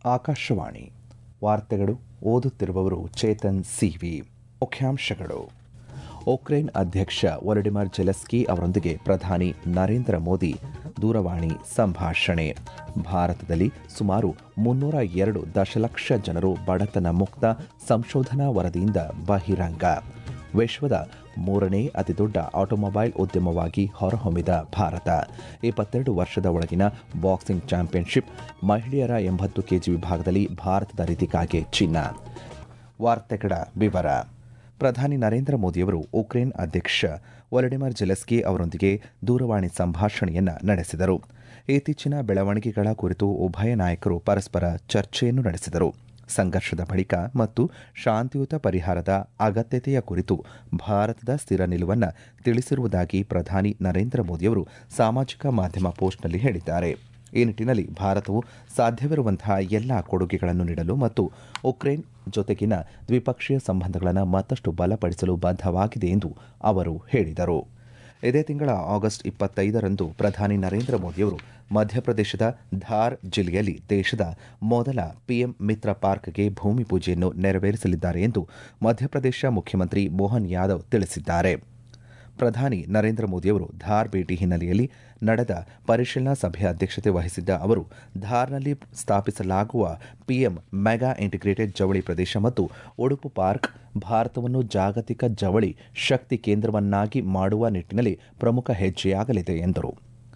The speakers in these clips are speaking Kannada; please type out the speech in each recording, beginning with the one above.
ಆಕಾಶವಾಣಿ ವಾರ್ತೆಗಳು ಓದುತ್ತಿರುವವರು ಚೇತನ್ ಸಿವಿ ಮುಖ್ಯಾಂಶಗಳು ಉಕ್ರೇನ್ ಅಧ್ಯಕ್ಷ ವೊಲಡಿಮಿರ್ ಜೆಲೆಸ್ಕಿ ಅವರೊಂದಿಗೆ ಪ್ರಧಾನಿ ನರೇಂದ್ರ ಮೋದಿ ದೂರವಾಣಿ ಸಂಭಾಷಣೆ ಭಾರತದಲ್ಲಿ ಸುಮಾರು ಮುನ್ನೂರ ಎರಡು ದಶಲಕ್ಷ ಜನರು ಬಡತನ ಮುಕ್ತ ಸಂಶೋಧನಾ ವರದಿಯಿಂದ ಬಹಿರಂಗ ವಿಶ್ವದ ಮೂರನೇ ಅತಿದೊಡ್ಡ ಆಟೋಮೊಬೈಲ್ ಉದ್ಯಮವಾಗಿ ಹೊರಹೊಮ್ಮಿದ ಭಾರತ ಇಪ್ಪತ್ತೆರಡು ವರ್ಷದ ಒಳಗಿನ ಬಾಕ್ಸಿಂಗ್ ಚಾಂಪಿಯನ್ಶಿಪ್ ಮಹಿಳೆಯರ ಎಂಬತ್ತು ಕೆಜಿ ವಿಭಾಗದಲ್ಲಿ ಭಾರತದ ರಿತಿಕಾಗೆ ಚಿನ್ನ ವಾರ್ತೆಗಳ ವಿವರ ಪ್ರಧಾನಿ ನರೇಂದ್ರ ಮೋದಿಯವರು ಉಕ್ರೇನ್ ಅಧ್ಯಕ್ಷ ವೊಲಡಿಮಿರ್ ಜೆಲೆಸ್ಕಿ ಅವರೊಂದಿಗೆ ದೂರವಾಣಿ ಸಂಭಾಷಣೆಯನ್ನ ನಡೆಸಿದರು ಇತ್ತೀಚಿನ ಬೆಳವಣಿಗೆಗಳ ಕುರಿತು ಉಭಯ ನಾಯಕರು ಪರಸ್ಪರ ಚರ್ಚೆಯನ್ನು ನಡೆಸಿದರು ಸಂಘರ್ಷದ ಬಳಿಕ ಮತ್ತು ಶಾಂತಿಯುತ ಪರಿಹಾರದ ಅಗತ್ಯತೆಯ ಕುರಿತು ಭಾರತದ ಸ್ಥಿರ ನಿಲುವನ್ನು ತಿಳಿಸಿರುವುದಾಗಿ ಪ್ರಧಾನಿ ನರೇಂದ್ರ ಮೋದಿಯವರು ಸಾಮಾಜಿಕ ಮಾಧ್ಯಮ ಪೋಸ್ಟ್ನಲ್ಲಿ ಹೇಳಿದ್ದಾರೆ ಈ ನಿಟ್ಟಿನಲ್ಲಿ ಭಾರತವು ಸಾಧ್ಯವಿರುವಂತಹ ಎಲ್ಲ ಕೊಡುಗೆಗಳನ್ನು ನೀಡಲು ಮತ್ತು ಉಕ್ರೇನ್ ಜೊತೆಗಿನ ದ್ವಿಪಕ್ಷೀಯ ಸಂಬಂಧಗಳನ್ನು ಮತ್ತಷ್ಟು ಬಲಪಡಿಸಲು ಬದ್ಧವಾಗಿದೆ ಎಂದು ಅವರು ಹೇಳಿದರು ಇದೇ ತಿಂಗಳ ಆಗಸ್ಟ್ ಇಪ್ಪತ್ತೈದರಂದು ಪ್ರಧಾನಿ ನರೇಂದ್ರ ಮೋದಿಯವರು ಮಧ್ಯಪ್ರದೇಶದ ಧಾರ್ ಜಿಲ್ಲೆಯಲ್ಲಿ ದೇಶದ ಮೊದಲ ಪಿಎಂ ಮಿತ್ರ ಪಾರ್ಕ್ಗೆ ಭೂಮಿ ಪೂಜೆಯನ್ನು ನೆರವೇರಿಸಲಿದ್ದಾರೆ ಎಂದು ಮಧ್ಯಪ್ರದೇಶ ಮುಖ್ಯಮಂತ್ರಿ ಮೋಹನ್ ಯಾದವ್ ತಿಳಿಸಿದ್ದಾರೆ ಪ್ರಧಾನಿ ನರೇಂದ್ರ ಮೋದಿಯವರು ಧಾರ್ ಭೇಟಿ ಹಿನ್ನೆಲೆಯಲ್ಲಿ ನಡೆದ ಪರಿಶೀಲನಾ ಸಭೆಯ ಅಧ್ಯಕ್ಷತೆ ವಹಿಸಿದ್ದ ಅವರು ಧಾರ್ನಲ್ಲಿ ಸ್ಥಾಪಿಸಲಾಗುವ ಪಿಎಂ ಮೆಗಾ ಇಂಟಿಗ್ರೇಟೆಡ್ ಜವಳಿ ಪ್ರದೇಶ ಮತ್ತು ಉಡುಪು ಪಾರ್ಕ್ ಭಾರತವನ್ನು ಜಾಗತಿಕ ಜವಳಿ ಶಕ್ತಿ ಕೇಂದ್ರವನ್ನಾಗಿ ಮಾಡುವ ನಿಟ್ಟಿನಲ್ಲಿ ಪ್ರಮುಖ ಹೆಜ್ಜೆಯಾಗಲಿದೆ ಎಂದರು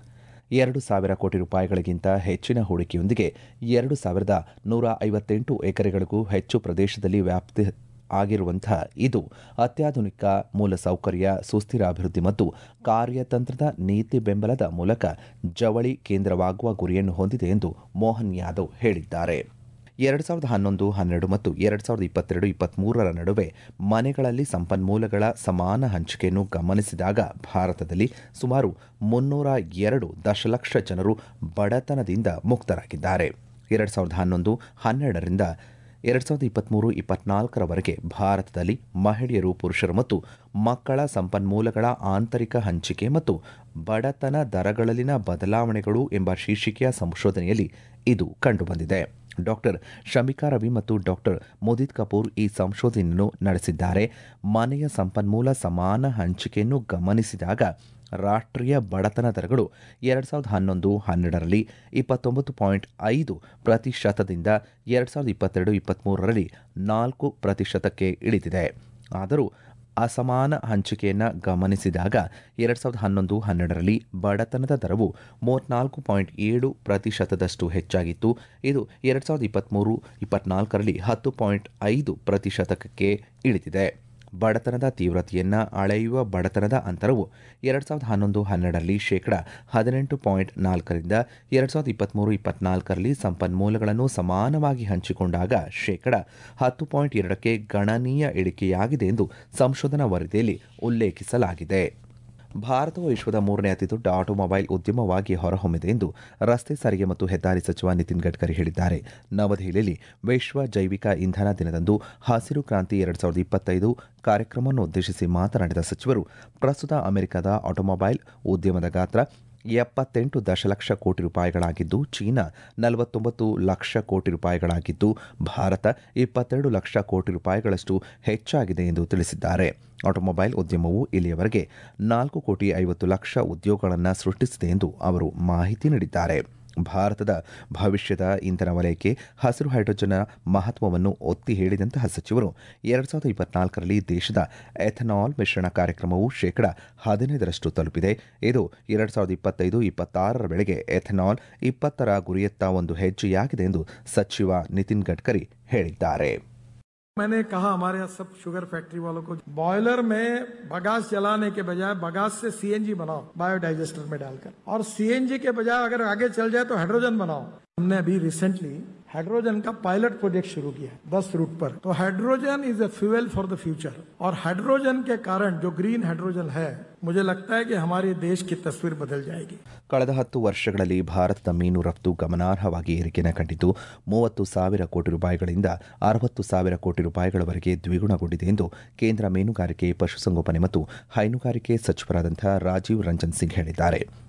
ಎರಡು ಸಾವಿರ ಕೋಟಿ ರೂಪಾಯಿಗಳಿಗಿಂತ ಹೆಚ್ಚಿನ ಹೂಡಿಕೆಯೊಂದಿಗೆ ಎರಡು ಸಾವಿರದ ನೂರ ಐವತ್ತೆಂಟು ಎಕರೆಗಳಿಗೂ ಹೆಚ್ಚು ಪ್ರದೇಶದಲ್ಲಿ ವ್ಯಾಪ್ತಿ ಆಗಿರುವಂತಹ ಇದು ಅತ್ಯಾಧುನಿಕ ಮೂಲಸೌಕರ್ಯ ಸುಸ್ಥಿರ ಅಭಿವೃದ್ಧಿ ಮತ್ತು ಕಾರ್ಯತಂತ್ರದ ನೀತಿ ಬೆಂಬಲದ ಮೂಲಕ ಜವಳಿ ಕೇಂದ್ರವಾಗುವ ಗುರಿಯನ್ನು ಹೊಂದಿದೆ ಎಂದು ಮೋಹನ್ ಯಾದವ್ ಹೇಳಿದ್ದಾರೆ ಎರಡು ಸಾವಿರದ ಹನ್ನೊಂದು ಹನ್ನೆರಡು ಮತ್ತು ಎರಡು ಸಾವಿರದ ಇಪ್ಪತ್ತೆರಡು ಇಪ್ಪತ್ಮೂರರ ನಡುವೆ ಮನೆಗಳಲ್ಲಿ ಸಂಪನ್ಮೂಲಗಳ ಸಮಾನ ಹಂಚಿಕೆಯನ್ನು ಗಮನಿಸಿದಾಗ ಭಾರತದಲ್ಲಿ ಸುಮಾರು ಮುನ್ನೂರ ಎರಡು ದಶಲಕ್ಷ ಜನರು ಬಡತನದಿಂದ ಮುಕ್ತರಾಗಿದ್ದಾರೆ ಎರಡು ಸಾವಿರದ ಹನ್ನೊಂದು ಹನ್ನೆರಡರಿಂದ ಎರಡು ಸಾವಿರದ ಇಪ್ಪತ್ತ್ಮೂರು ಇಪ್ಪತ್ನಾಲ್ಕರವರೆಗೆ ಭಾರತದಲ್ಲಿ ಮಹಿಳೆಯರು ಪುರುಷರು ಮತ್ತು ಮಕ್ಕಳ ಸಂಪನ್ಮೂಲಗಳ ಆಂತರಿಕ ಹಂಚಿಕೆ ಮತ್ತು ಬಡತನ ದರಗಳಲ್ಲಿನ ಬದಲಾವಣೆಗಳು ಎಂಬ ಶೀರ್ಷಿಕೆಯ ಸಂಶೋಧನೆಯಲ್ಲಿ ಇದು ಕಂಡುಬಂದಿದೆ ಡಾಕ್ಟರ್ ಶಮಿಕಾ ರವಿ ಮತ್ತು ಡಾಕ್ಟರ್ ಮುದಿತ್ ಕಪೂರ್ ಈ ಸಂಶೋಧನೆಯನ್ನು ನಡೆಸಿದ್ದಾರೆ ಮನೆಯ ಸಂಪನ್ಮೂಲ ಸಮಾನ ಹಂಚಿಕೆಯನ್ನು ಗಮನಿಸಿದಾಗ ರಾಷ್ಟ್ರೀಯ ಬಡತನ ದರಗಳು ಎರಡು ಸಾವಿರದ ಹನ್ನೊಂದು ಹನ್ನೆರಡರಲ್ಲಿ ಇಪ್ಪತ್ತೊಂಬತ್ತು ಪಾಯಿಂಟ್ ಐದು ಪ್ರತಿಶತದಿಂದ ಎರಡು ಸಾವಿರದ ಇಪ್ಪತ್ತೆರಡು ಇಪ್ಪತ್ತ್ಮೂರರಲ್ಲಿ ನಾಲ್ಕು ಪ್ರತಿಶತಕ್ಕೆ ಇಳಿದಿದೆ ಆದರೂ ಅಸಮಾನ ಹಂಚಿಕೆಯನ್ನು ಗಮನಿಸಿದಾಗ ಎರಡು ಸಾವಿರದ ಹನ್ನೊಂದು ಹನ್ನೆರಡರಲ್ಲಿ ಬಡತನದ ದರವು ಮೂವತ್ನಾಲ್ಕು ಪಾಯಿಂಟ್ ಏಳು ಪ್ರತಿಶತದಷ್ಟು ಹೆಚ್ಚಾಗಿತ್ತು ಇದು ಎರಡು ಸಾವಿರದ ಇಪ್ಪತ್ತ್ಮೂರು ಇಪ್ಪತ್ನಾಲ್ಕರಲ್ಲಿ ಹತ್ತು ಪಾಯಿಂಟ್ ಐದು ಪ್ರತಿಶತಕ್ಕೆ ಇಳಿದಿದೆ ಬಡತನದ ತೀವ್ರತೆಯನ್ನು ಅಳೆಯುವ ಬಡತನದ ಅಂತರವು ಎರಡು ಸಾವಿರದ ಹನ್ನೊಂದು ಹನ್ನೆರಡರಲ್ಲಿ ಶೇಕಡ ಹದಿನೆಂಟು ಪಾಯಿಂಟ್ ನಾಲ್ಕರಿಂದ ಎರಡು ಸಾವಿರದ ಇಪ್ಪತ್ತ್ಮೂರು ಇಪ್ಪತ್ನಾಲ್ಕರಲ್ಲಿ ಸಂಪನ್ಮೂಲಗಳನ್ನು ಸಮಾನವಾಗಿ ಹಂಚಿಕೊಂಡಾಗ ಶೇಕಡ ಹತ್ತು ಪಾಯಿಂಟ್ ಎರಡಕ್ಕೆ ಗಣನೀಯ ಇಳಿಕೆಯಾಗಿದೆ ಎಂದು ಸಂಶೋಧನಾ ವರದಿಯಲ್ಲಿ ಉಲ್ಲೇಖಿಸಲಾಗಿದೆ ಭಾರತವು ವಿಶ್ವದ ಮೂರನೇ ಅತಿದೊಡ್ಡ ಆಟೋಮೊಬೈಲ್ ಉದ್ಯಮವಾಗಿ ಹೊರಹೊಮ್ಮಿದೆ ಎಂದು ರಸ್ತೆ ಸಾರಿಗೆ ಮತ್ತು ಹೆದ್ದಾರಿ ಸಚಿವ ನಿತಿನ್ ಗಡ್ಕರಿ ಹೇಳಿದ್ದಾರೆ ನವದೆಹಲಿಯಲ್ಲಿ ವಿಶ್ವ ಜೈವಿಕ ಇಂಧನ ದಿನದಂದು ಹಸಿರು ಕ್ರಾಂತಿ ಎರಡು ಸಾವಿರದ ಇಪ್ಪತ್ತೈದು ಕಾರ್ಯಕ್ರಮವನ್ನು ಉದ್ದೇಶಿಸಿ ಮಾತನಾಡಿದ ಸಚಿವರು ಪ್ರಸ್ತುತ ಅಮೆರಿಕದ ಆಟೋಮೊಬೈಲ್ ಉದ್ಯಮದ ಗಾತ್ರ ಎಪ್ಪತ್ತೆಂಟು ದಶಲಕ್ಷ ಕೋಟಿ ರೂಪಾಯಿಗಳಾಗಿದ್ದು ಚೀನಾ ನಲವತ್ತೊಂಬತ್ತು ಲಕ್ಷ ಕೋಟಿ ರೂಪಾಯಿಗಳಾಗಿದ್ದು ಭಾರತ ಇಪ್ಪತ್ತೆರಡು ಲಕ್ಷ ಕೋಟಿ ರೂಪಾಯಿಗಳಷ್ಟು ಹೆಚ್ಚಾಗಿದೆ ಎಂದು ತಿಳಿಸಿದ್ದಾರೆ ಆಟೋಮೊಬೈಲ್ ಉದ್ಯಮವು ಇಲ್ಲಿಯವರೆಗೆ ನಾಲ್ಕು ಕೋಟಿ ಐವತ್ತು ಲಕ್ಷ ಉದ್ಯೋಗಗಳನ್ನು ಸೃಷ್ಟಿಸಿದೆ ಎಂದು ಅವರು ಮಾಹಿತಿ ನೀಡಿದ್ದಾರೆ ಭಾರತದ ಭವಿಷ್ಯದ ಇಂಧನ ವಲಯಕ್ಕೆ ಹಸಿರು ಹೈಡ್ರೋಜನ್ನ ಮಹತ್ವವನ್ನು ಒತ್ತಿ ಹೇಳಿದಂತಹ ಸಚಿವರು ಎರಡು ಸಾವಿರದ ಇಪ್ಪತ್ನಾಲ್ಕರಲ್ಲಿ ದೇಶದ ಎಥನಾಲ್ ಮಿಶ್ರಣ ಕಾರ್ಯಕ್ರಮವು ಶೇಕಡ ಹದಿನೈದರಷ್ಟು ತಲುಪಿದೆ ಇದು ಎರಡು ಸಾವಿರದ ಇಪ್ಪತ್ತೈದು ಇಪ್ಪತ್ತಾರರ ವೇಳೆಗೆ ಎಥನಾಲ್ ಇಪ್ಪತ್ತರ ಗುರಿಯತ್ತ ಒಂದು ಹೆಜ್ಜೆಯಾಗಿದೆ ಎಂದು ಸಚಿವ ನಿತಿನ್ ಗಡ್ಕರಿ ಹೇಳಿದ್ದಾರೆ मैंने कहा हमारे यहाँ सब शुगर फैक्ट्री वालों को बॉयलर में बगास जलाने के बजाय बगास से सीएनजी बनाओ बायोडाइजेस्टर में डालकर और सीएनजी के बजाय अगर आगे चल जाए तो हाइड्रोजन बनाओ हमने अभी रिसेंटली हाइड्रोजन का पायलट प्रोजेक्ट शुरू किया है दस रूट पर तो hydrogen is a fuel for the future और हाइड्रोजन के कारण जो ग्रीन हाइड्रोजन है मुझे लगता है कि हमारे देश की तस्वीर बदल जाएगी ಕಳೆದ ಹತ್ತು ವರ್ಷಗಳಲ್ಲಿ ಭಾರತದ ಮೀನು ರಫ್ತು ಗಮನಾರ್ಹವಾಗಿ ಏರಿಕೆಯನ್ನು ಕಂಡಿದ್ದು ಮೂವತ್ತು ಸಾವಿರ ಕೋಟಿ ರೂಪಾಯಿಗಳಿಂದ ಅರವತ್ತು ಸಾವಿರ ಕೋಟಿ ರೂಪಾಯಿಗಳವರೆಗೆ ದ್ವಿಗುಣಗೊಂಡಿದೆ ಎಂದು ಕೇಂದ್ರ ಮೀನುಗಾರಿಕೆ ಪಶುಸಂಗೋಪನೆ ಮತ್ತು ಹೈನುಗಾರಿಕೆ ಸಚಿವರಾದಂಥ ರಾಜೀವ್ ರಂಜನ್ ಸಿಂಗ್ ಹೇಳಿದ್ದಾರೆ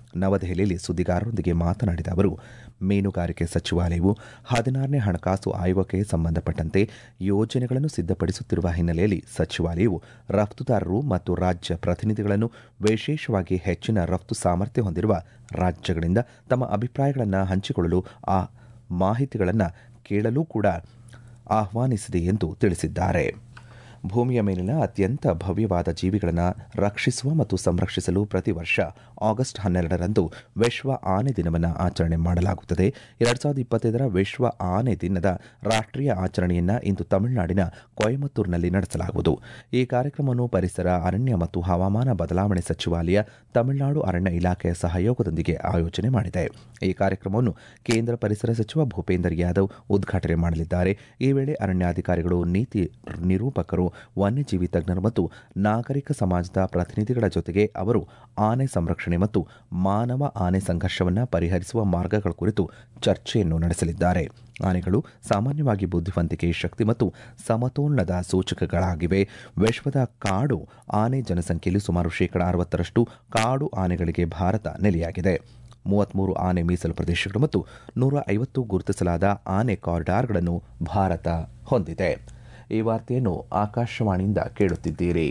ನವದೆಹಲಿಯಲ್ಲಿ ಸುದ್ದಿಗಾರರೊಂದಿಗೆ ಮಾತನಾಡಿದ ಅವರು ಮೀನುಗಾರಿಕೆ ಸಚಿವಾಲಯವು ಹದಿನಾರನೇ ಹಣಕಾಸು ಆಯೋಗಕ್ಕೆ ಸಂಬಂಧಪಟ್ಟಂತೆ ಯೋಜನೆಗಳನ್ನು ಸಿದ್ಧಪಡಿಸುತ್ತಿರುವ ಹಿನ್ನೆಲೆಯಲ್ಲಿ ಸಚಿವಾಲಯವು ರಫ್ತುದಾರರು ಮತ್ತು ರಾಜ್ಯ ಪ್ರತಿನಿಧಿಗಳನ್ನು ವಿಶೇಷವಾಗಿ ಹೆಚ್ಚಿನ ರಫ್ತು ಸಾಮರ್ಥ್ಯ ಹೊಂದಿರುವ ರಾಜ್ಯಗಳಿಂದ ತಮ್ಮ ಅಭಿಪ್ರಾಯಗಳನ್ನು ಹಂಚಿಕೊಳ್ಳಲು ಆ ಮಾಹಿತಿಗಳನ್ನು ಕೇಳಲು ಕೂಡ ಆಹ್ವಾನಿಸಿದೆ ಎಂದು ತಿಳಿಸಿದ್ದಾರೆ ಭೂಮಿಯ ಮೇಲಿನ ಅತ್ಯಂತ ಭವ್ಯವಾದ ಜೀವಿಗಳನ್ನು ರಕ್ಷಿಸುವ ಮತ್ತು ಸಂರಕ್ಷಿಸಲು ಪ್ರತಿ ವರ್ಷ ಆಗಸ್ಟ್ ಹನ್ನೆರಡರಂದು ವಿಶ್ವ ಆನೆ ದಿನವನ್ನು ಆಚರಣೆ ಮಾಡಲಾಗುತ್ತದೆ ಎರಡ್ ಸಾವಿರದ ಇಪ್ಪತ್ತೈದರ ವಿಶ್ವ ಆನೆ ದಿನದ ರಾಷ್ಟ್ರೀಯ ಆಚರಣೆಯನ್ನು ಇಂದು ತಮಿಳುನಾಡಿನ ಕೊಯಮತ್ತೂರಿನಲ್ಲಿ ನಡೆಸಲಾಗುವುದು ಈ ಕಾರ್ಯಕ್ರಮವನ್ನು ಪರಿಸರ ಅರಣ್ಯ ಮತ್ತು ಹವಾಮಾನ ಬದಲಾವಣೆ ಸಚಿವಾಲಯ ತಮಿಳುನಾಡು ಅರಣ್ಯ ಇಲಾಖೆಯ ಸಹಯೋಗದೊಂದಿಗೆ ಆಯೋಜನೆ ಮಾಡಿದೆ ಈ ಕಾರ್ಯಕ್ರಮವನ್ನು ಕೇಂದ್ರ ಪರಿಸರ ಸಚಿವ ಭೂಪೇಂದರ್ ಯಾದವ್ ಉದ್ಘಾಟನೆ ಮಾಡಲಿದ್ದಾರೆ ಈ ವೇಳೆ ಅರಣ್ಯಾಧಿಕಾರಿಗಳು ನೀತಿ ನಿರೂಪಕರು ವನ್ಯಜೀವಿ ತಜ್ಞರು ಮತ್ತು ನಾಗರಿಕ ಸಮಾಜದ ಪ್ರತಿನಿಧಿಗಳ ಜೊತೆಗೆ ಅವರು ಆನೆ ಸಂರಕ್ಷಣೆ ಮತ್ತು ಮಾನವ ಆನೆ ಸಂಘರ್ಷವನ್ನು ಪರಿಹರಿಸುವ ಮಾರ್ಗಗಳ ಕುರಿತು ಚರ್ಚೆಯನ್ನು ನಡೆಸಲಿದ್ದಾರೆ ಆನೆಗಳು ಸಾಮಾನ್ಯವಾಗಿ ಬುದ್ಧಿವಂತಿಕೆ ಶಕ್ತಿ ಮತ್ತು ಸಮತೋಲನದ ಸೂಚಕಗಳಾಗಿವೆ ವಿಶ್ವದ ಕಾಡು ಆನೆ ಜನಸಂಖ್ಯೆಯಲ್ಲಿ ಸುಮಾರು ಶೇಕಡ ಅರವತ್ತರಷ್ಟು ಕಾಡು ಆನೆಗಳಿಗೆ ಭಾರತ ನೆಲೆಯಾಗಿದೆ ಮೂವತ್ಮೂರು ಆನೆ ಮೀಸಲು ಪ್ರದೇಶಗಳು ಮತ್ತು ನೂರ ಐವತ್ತು ಗುರುತಿಸಲಾದ ಆನೆ ಕಾರಿಡಾರ್ಗಳನ್ನು ಭಾರತ ಹೊಂದಿದೆ ಈ ವಾರ್ತೆಯನ್ನು ಆಕಾಶವಾಣಿಯಿಂದ ಕೇಳುತ್ತಿದ್ದೀರಿ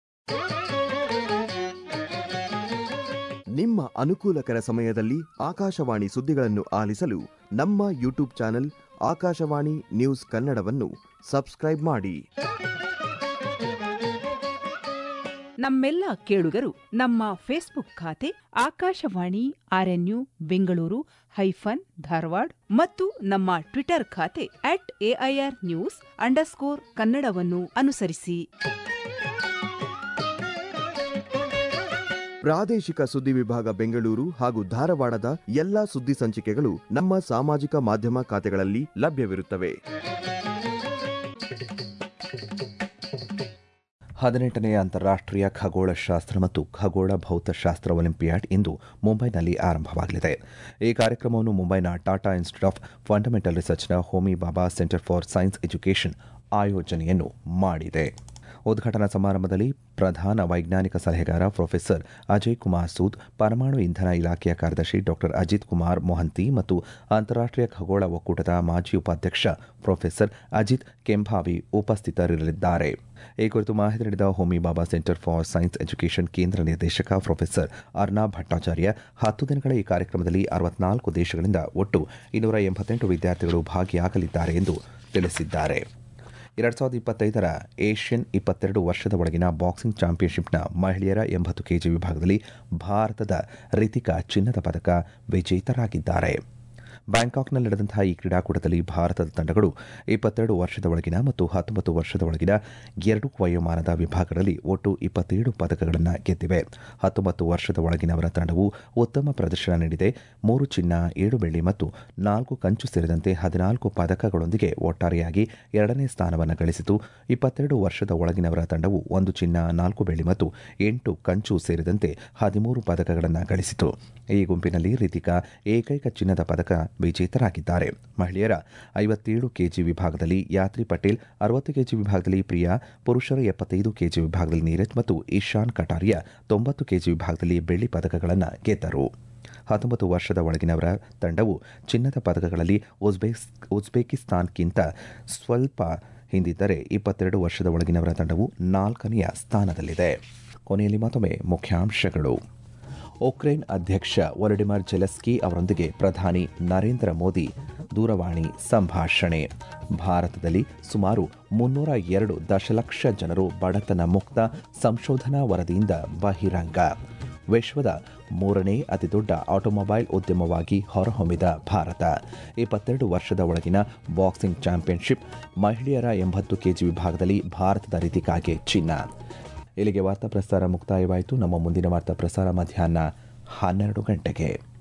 ನಿಮ್ಮ ಅನುಕೂಲಕರ ಸಮಯದಲ್ಲಿ ಆಕಾಶವಾಣಿ ಸುದ್ದಿಗಳನ್ನು ಆಲಿಸಲು ನಮ್ಮ ಯೂಟ್ಯೂಬ್ ಚಾನೆಲ್ ಆಕಾಶವಾಣಿ ನ್ಯೂಸ್ ಕನ್ನಡವನ್ನು ಸಬ್ಸ್ಕ್ರೈಬ್ ಮಾಡಿ ನಮ್ಮೆಲ್ಲ ಕೇಳುಗರು ನಮ್ಮ ಫೇಸ್ಬುಕ್ ಖಾತೆ ಆಕಾಶವಾಣಿ ಆರ್ಎನ್ಯು ಬೆಂಗಳೂರು ಹೈಫನ್ ಧಾರವಾಡ ಮತ್ತು ನಮ್ಮ ಟ್ವಿಟರ್ ಖಾತೆ ಅಟ್ ಎಐಆರ್ ನ್ಯೂಸ್ ಅಂಡರ್ಸ್ಕೋರ್ ಕನ್ನಡವನ್ನು ಅನುಸರಿಸಿ ಪ್ರಾದೇಶಿಕ ಸುದ್ದಿ ವಿಭಾಗ ಬೆಂಗಳೂರು ಹಾಗೂ ಧಾರವಾಡದ ಎಲ್ಲಾ ಸುದ್ದಿ ಸಂಚಿಕೆಗಳು ನಮ್ಮ ಸಾಮಾಜಿಕ ಮಾಧ್ಯಮ ಖಾತೆಗಳಲ್ಲಿ ಲಭ್ಯವಿರುತ್ತವೆ ಹದಿನೆಂಟನೇ ಅಂತಾರಾಷ್ಟ್ರೀಯ ಖಗೋಳಶಾಸ್ತ್ರ ಮತ್ತು ಖಗೋಳ ಭೌತಶಾಸ್ತ್ರ ಒಲಿಂಪಿಯಾಡ್ ಇಂದು ಮುಂಬೈನಲ್ಲಿ ಆರಂಭವಾಗಲಿದೆ ಈ ಕಾರ್ಯಕ್ರಮವನ್ನು ಮುಂಬೈನ ಟಾಟಾ ಇನ್ಸ್ಟಿಟ್ಯೂಟ್ ಆಫ್ ಫಂಡಮೆಂಟಲ್ ರಿಸರ್ಚ್ನ Homi Bhabha Centre for Science Education ಆಯೋಜನೆಯನ್ನು ಮಾಡಿದೆ ಉದ್ಘಾಟನಾ ಸಮಾರಂಭದಲ್ಲಿ ಪ್ರಧಾನ ವೈಜ್ಞಾನಿಕ ಸಲಹೆಗಾರ ಪ್ರೊಫೆಸರ್ ಅಜಯ್ ಕುಮಾರ್ ಸೂದ್ ಪರಮಾಣು ಇಂಧನ ಇಲಾಖೆಯ ಕಾರ್ಯದರ್ಶಿ ಡಾಕ್ಟರ್ ಅಜಿತ್ ಕುಮಾರ್ ಮೊಹಂತಿ ಮತ್ತು ಅಂತಾರಾಷ್ಟ್ರೀಯ ಖಗೋಳ ಒಕ್ಕೂಟದ ಮಾಜಿ ಉಪಾಧ್ಯಕ್ಷ ಪ್ರೊಫೆಸರ್ ಅಜಿತ್ ಕೆಂಭಾವಿ ಉಪಸ್ಥಿತರಿರಲಿದ್ದಾರೆ ಈ ಕುರಿತು ಮಾಹಿತಿ ನೀಡಿದ Homi Bhabha Centre for Science Education ಕೇಂದ್ರ ನಿರ್ದೇಶಕ ಪ್ರೊಫೆಸರ್ ಅರ್ನಾಬ್ ಭಟ್ಟಾಚಾರ್ಯ ಹತ್ತು ದಿನಗಳ ಈ ಕಾರ್ಯಕ್ರಮದಲ್ಲಿ ಅರವತ್ನಾಲ್ಕು ದೇಶಗಳಿಂದ ಒಟ್ಟು ಇನ್ನೂರ ಎಂಬತ್ತೆಂಟು ವಿದ್ಯಾರ್ಥಿಗಳು ಭಾಗಿಯಾಗಲಿದ್ದಾರೆ ಎಂದು ತಿಳಿಸಿದ್ದಾರೆ ಎರಡ್ ಸಾವಿರದ ಇಪ್ಪತ್ತೈದರ ಏಷ್ಯನ್ ಇಪ್ಪತ್ತೆರಡು ವರ್ಷದ ಒಳಗಿನ ಬಾಕ್ಸಿಂಗ್ ಚಾಂಪಿಯನ್ಶಿಪ್ನ ಮಹಿಳೆಯರ ಎಂಬತ್ತು ಕೆಜಿ ವಿಭಾಗದಲ್ಲಿ ಭಾರತದ ರಿತಿಕಾ ಚಿನ್ನದ ಪದಕ ವಿಜೇತರಾಗಿದ್ದಾರೆ ಬ್ಯಾಂಕಾಕ್ನಲ್ಲಿ ನಡೆದಂತಹ ಈ ಕ್ರೀಡಾಕೂಟದಲ್ಲಿ ಭಾರತದ ತಂಡಗಳು ಇಪ್ಪತ್ತೆರಡು ವರ್ಷದ ಒಳಗಿನ ಮತ್ತು ಹತ್ತೊಂಬತ್ತು ವರ್ಷದ ಒಳಗಿನ ಎರಡು ವಯೋಮಾನದ ವಿಭಾಗಗಳಲ್ಲಿ ಒಟ್ಟು ಇಪ್ಪತ್ತೇಳು ಪದಕಗಳನ್ನು ಗೆದ್ದಿವೆ ಹತ್ತೊಂಬತ್ತು ವರ್ಷದ ಒಳಗಿನವರ ತಂಡವು ಉತ್ತಮ ಪ್ರದರ್ಶನ ನೀಡಿದೆ ಮೂರು ಚಿನ್ನ ಏಳು ಬೆಳ್ಳಿ ಮತ್ತು ನಾಲ್ಕು ಕಂಚು ಸೇರಿದಂತೆ ಹದಿನಾಲ್ಕು ಪದಕಗಳೊಂದಿಗೆ ಒಟ್ಟಾರೆಯಾಗಿ ಎರಡನೇ ಸ್ಥಾನವನ್ನು ಗಳಿಸಿತು ಇಪ್ಪತ್ತೆರಡು ವರ್ಷದ ಒಳಗಿನವರ ತಂಡವು ಒಂದು ಚಿನ್ನ ನಾಲ್ಕು ಬೆಳ್ಳಿ ಮತ್ತು ಎಂಟು ಕಂಚು ಸೇರಿದಂತೆ ಹದಿಮೂರು ಪದಕಗಳನ್ನು ಗಳಿಸಿತು ಈ ಗುಂಪಿನಲ್ಲಿ ರಿತಿಕಾ ಏಕೈಕ ಚಿನ್ನದ ಪದಕ ವಿಜೇತರಾಗಿದ್ದಾರೆ ಮಹಿಳೆಯರ ಐವತ್ತೇಳು ಕೆಜಿ ವಿಭಾಗದಲ್ಲಿ ಯಾತ್ರಿ ಪಟೇಲ್ ಅರವತ್ತು ಕೆಜಿ ವಿಭಾಗದಲ್ಲಿ ಪ್ರಿಯಾ ಪುರುಷರ ಎಪ್ಪತ್ತೈದು ಕೆಜಿ ವಿಭಾಗದಲ್ಲಿ ನೀರಜ್ ಮತ್ತು ಇಶಾನ್ ಕಟಾರಿಯಾ ತೊಂಬತ್ತು ಕೆಜಿ ವಿಭಾಗದಲ್ಲಿ ಬೆಳ್ಳಿ ಪದಕಗಳನ್ನು ಗೆದ್ದರು ಹತ್ತೊಂಬತ್ತು ವರ್ಷದ ಒಳಗಿನವರ ತಂಡವು ಚಿನ್ನದ ಪದಕಗಳಲ್ಲಿ ಉಜ್ಬೇಕ್ ಉಜ್ಬೇಕಿಸ್ತಾನ್ಗಿಂತ ಸ್ವಲ್ಪ ಹಿಂದಿದ್ದರೆ ಇಪ್ಪತ್ತೆರಡು ವರ್ಷದ ಒಳಗಿನವರ ತಂಡವು ನಾಲ್ಕನೆಯ ಸ್ಥಾನದಲ್ಲಿದೆ ಕೊನೆಯಲ್ಲಿ ಮತ್ತೊಮ್ಮೆ ಮುಖ್ಯಾಂಶಗಳು ಉಕ್ರೇನ್ ಅಧ್ಯಕ್ಷ ವೊಲಡಿಮಿರ್ ಜೆಲೆಸ್ಕಿ ಅವರೊಂದಿಗೆ ಪ್ರಧಾನಿ ನರೇಂದ್ರ ಮೋದಿ ದೂರವಾಣಿ ಸಂಭಾಷಣೆ ಭಾರತದಲ್ಲಿ ಸುಮಾರು ಮುನ್ನೂರ ಎರಡು ದಶಲಕ್ಷ ಜನರು ಬಡತನ ಮುಕ್ತ ಸಂಶೋಧನಾ ವರದಿಯಿಂದ ಬಹಿರಂಗ ವಿಶ್ವದ ಮೂರನೇ ಅತಿದೊಡ್ಡ ಆಟೋಮೊಬೈಲ್ ಉದ್ಯಮವಾಗಿ ಹೊರಹೊಮ್ಮಿದ ಭಾರತ ಇಪ್ಪತ್ತೆರಡು ವರ್ಷದ ಒಳಗಿನ ಬಾಕ್ಸಿಂಗ್ ಚಾಂಪಿಯನ್ಶಿಪ್ ಮಹಿಳೆಯರ ಎಂಬತ್ತು ಕೆಜಿ ವಿಭಾಗದಲ್ಲಿ ಭಾರತದ ರೀತಿಕಾಗೆ ಚಿನ್ನ ಇಲ್ಲಿಗೆ ವಾರ್ತಾ ಪ್ರಸಾರ ಮುಕ್ತಾಯವಾಯಿತು ನಮ್ಮ ಮುಂದಿನ ವಾರ್ತಾ ಪ್ರಸಾರ ಮಧ್ಯಾಹ್ನ ಹನ್ನೆರಡು ಗಂಟೆಗೆ